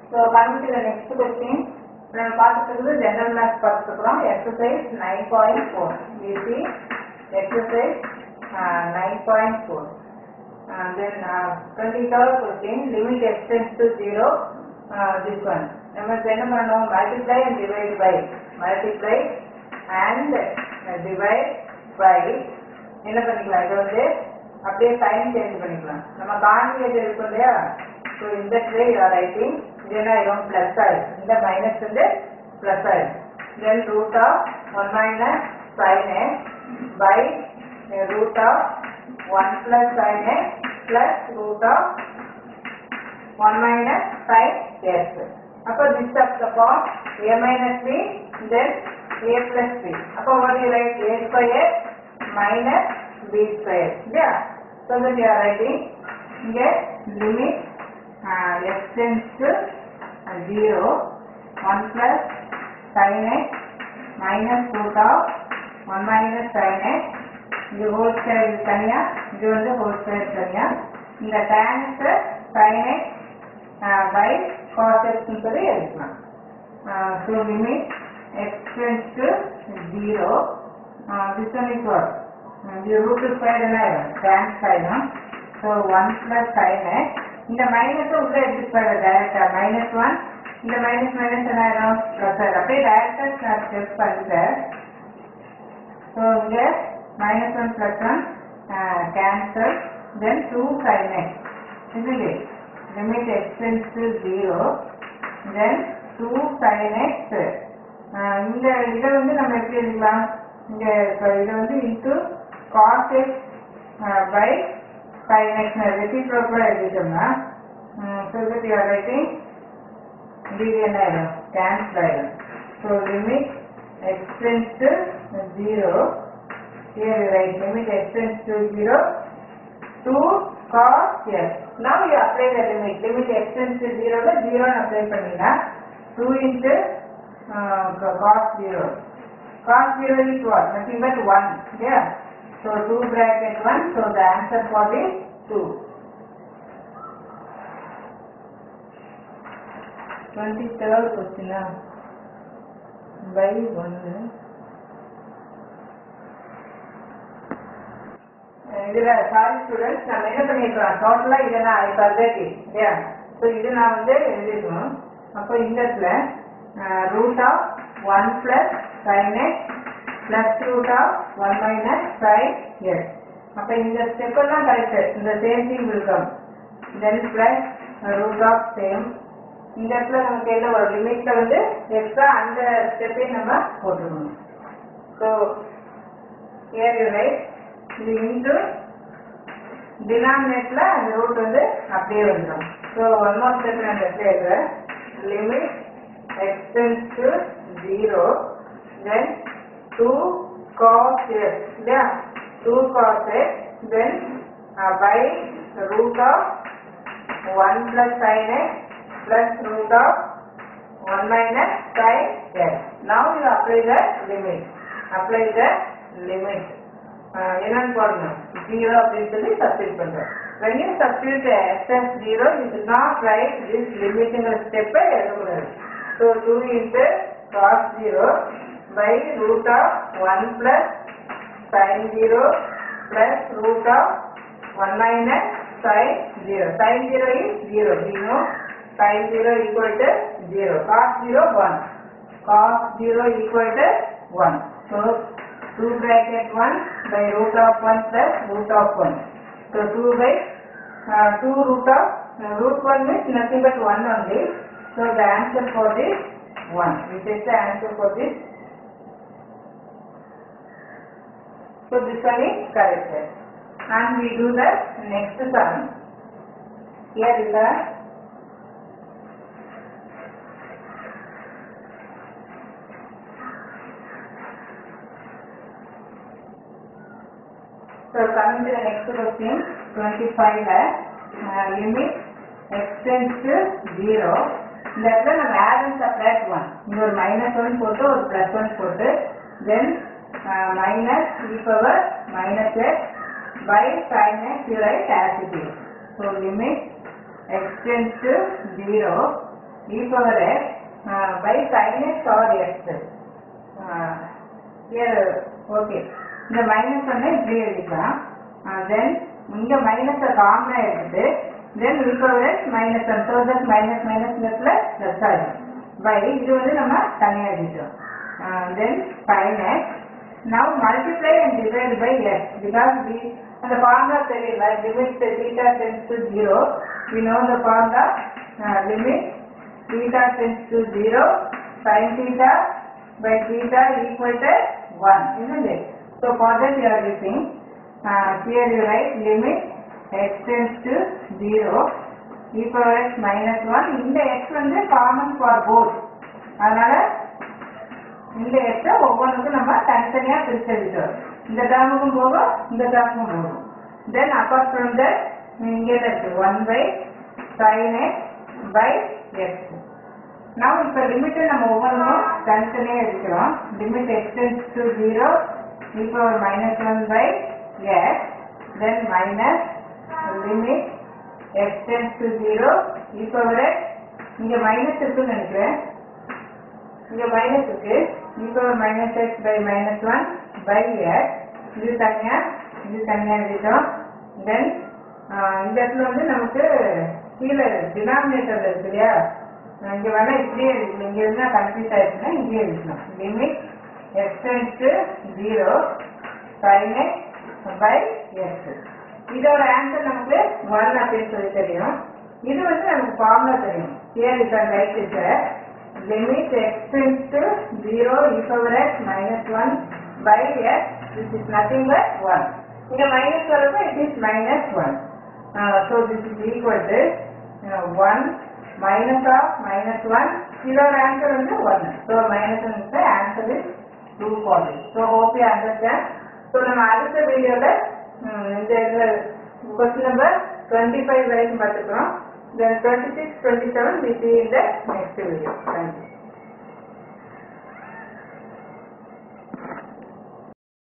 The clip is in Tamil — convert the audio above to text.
So coming to the next question நம்ம பார்த்துட்டு இருக்கிறது ஜெனரல் மேத்ஸ் பார்த்துட்டு இருக்கிறோம் எக்ஸசைஸ் நைன் பாயிண்ட் ஃபோர் பிசி exercise nine point four then twenty third question limit x tends to zero this one நம்ம இப்ப என்ன பண்ணணும் multiply and divide by multiply and divide by என்ன பண்ணிக்கலாம் இது வந்து அப்படியே சைன் சேஞ்ச் பண்ணிக்கலாம் நம்ம கான்ஜுகேட் இருக்கும் இல்லையா ஸோ இந்த ட்ரே யூஆர் ரைட்டிங் இது என்ன ஆயிடும் பிளஸ் ஆயிடும் இந்த மைனஸ் வந்து பிளஸ் ஆயிடும் then root of one minus sine x by root of one plus sine x plus root of one minus sine x அப்போ this of the form a minus b then a plus b அப்போ what you write a square minus b square இல்லையா so that you are writing இங்கே limit x tends to zero one plus sine x minus root of one minus sine x இது ஹோல் ஸ்கொயர் இது தனியா இது வந்து ஹோல் ஸ்கொயர் தனியா இந்த tan sine x by cos x சொல்லி எழுதிக்கலாம் so limit x tends to zero this one is what இது ரூட் ஸ்கொயர் என்ன ஆயிடும் டேன் ஆயிடும் so one plus sine x இந்த மைனஸ் உள்ள எடுத்துட்டு போயிடும் டைரக்டா மைனஸ் ஒன் இந்த மைனஸ் மைனஸ் என்ன ஆயிடும் ப்ளஸ் ஆயிடும் அப்படியே டைரக்டா நான் ஸ்டெப் பண்ணிட்டேன் ஸோ இங்க minus one plus one cancel then two sine x isn't it? Limit extends to zero, then two sin x. ஆஹ் இந்த இதை வந்து நம்ம எப்படி எழுதலாம் இங்க இப்ப இதை வந்து into cos x by sin x ரெசிப்ரோக்கலா எழுதிட்டோம்னா ஸோ தட் யூஆர் ரைட்டிங் இது என்ன ஆயிடும் கேன்சல் ஆயிடும் so limit x tends to zero here you write limit extends to zero 2 cos x. Now you apply the limit. Limit extends to 0 ல 0 னு apply பண்ணினா 2 into uh, cos 0. Cos 0 is what? Nothing but 1. Yeah. So 2 bracket 1. So the answer for this 2. 23rd question. ah. By 1. இதுல சாரி ஸ்டூடெண்ட்ஸ் நம்ம என்ன பண்ணிருக்கோம் டோட்டலா இதை நான் பர்தேட்டி இல்லையா ஸோ இது நான் வந்து எழுதிருக்கணும் அப்போ இந்த இடத்துல root of one plus sine x plus root of one minus sine x அப்போ இந்த ஸ்டெப் எல்லாம் கரெக்ட் இந்த சேம் திங் இருக்கும் then plus root of same இந்த இடத்துல நமக்கு என்ன ஒரு லிமிட்ல வந்து எக்ஸ்ட்ரா அந்த ஸ்டெப்பையும் நம்ம போட்டுக்கணும் ஸோ here you write இது இன்டு டினாமினேட்ல அந்த ரூட் வந்து அப்படியே வந்துடும் ஸோ ஒன் மோர் ஸ்டெப் நான் எப்படி எழுதுறேன் limit x tends to zero then two cos x இல்லையா two cos x then by root of one plus sine x plus root of one minus sine x now you apply the limit apply the limit என்னன்னு போடணும் ஜீரோ அப்படின்னு சொல்லி சப்ஸ்டியூட் பண்றோம் when you substitute x as zero you should not write this limiting step எழுதக்கூடாது so 2 into cos 0 by root of 1 plus sin 0 plus root of 1 minus sin 0 sin 0 is 0 we know sin 0 equal to 0 cos 0 1 cos 0 equal to 1 so 2 bracket 1 by root of 1 plus root of 1. So 2 by uh, 2 root of uh, root 1 means nothing but 1 only. So the answer for this 1. We take the answer for this. So this one is correct. And we do the next sum. Here is the So coming to the next question, 25 है, uh, limit extends to 0. இந்த இடத்துல நம்ம add and subtract 1. இங்க ஒரு minus 1 போட்டு ஒரு plus 1 போட்டு then uh, minus e power minus x by sin x you write as it is. So limit extends to 0 e power x uh, by sin x or x. Uh, here, okay. இந்த மைனஸ் ஒன்று இப்படி எழுதிக்கலாம் தென் இங்க மைனஸை காமனா எடுத்துட்டு then e power x minus one so that minus minus plus plus ஆகும் பை இது வந்து நம்ம தனியாக எழுதிட்டோம் தென் sin x now multiply and divide by x because we அந்த formula தெரியல limit theta tends to 0 we know the formula uh, limit theta tends to 0 sin theta by theta equal to 1 isn't it so for that you are using uh, here you write limit x tends to 0 e power x minus 1 இந்த x வந்து common for both அதனால இந்த எக்ஸ ஒவ்வொன்றுக்கும் நம்ம தனித்தனியா பிரிச்சு எழுதிட்டோம் இந்த டேர்முக்கும் போகும் இந்த டேர்முக்கும் போகும் தென் அப்பார்ட் ஃப்ரம் தட் இங்கே இருக்கு one by sine x by x நான் இப்போ லிமிட்டை நம்ம ஒவ்வொன்றும் தனித்தனியாக எடுக்கிறோம் லிமிட் எக்ஸ்டென்ஸ் டு ஜீரோ இப்போ minus one by x then minus limit x tends to zero இப்போ இங்கே மைனஸ் இருக்குன்னு நினைக்கிறேன் இங்க மைனஸ் இருக்கு இப்போ minus x by minus one by x இது தனியா இது தனியா எழுதிட்டோம் தென் இந்த இடத்துல வந்து நமக்கு கீழே டினாமினேட்டர் இருக்கு இல்லையா இங்க வேணா இப்படியே எழுதிக்கணும் இங்க இருந்தா கன்ஃபியூஸ் ஆயிடுச்சுன்னா இங்கேயே எழுதிக்கணும் limit x tends to zero sine x by x இதோட ஆன்சர் நமக்கு ஒன் அப்படின்னு சொல்லி தெரியும் இது வந்து நமக்கு ஃபார்முலா தெரியும் here is right is limit x tends to 0 e power x minus 1 by x this is nothing but 1 இங்க minus வரப்ப it is minus 1 uh, so this is equal to uh, 1 minus of minus 1 இதோட answer வந்து 1 so minus 1 is the answer is 2 for this so hope you understand so நம்ம அடுத்த வீடியோல இந்த கொஸ்டின் நம்பர் 25 வரைக்கும் பார்த்துக்கிறோம் then 26 27 we see in the next video thank you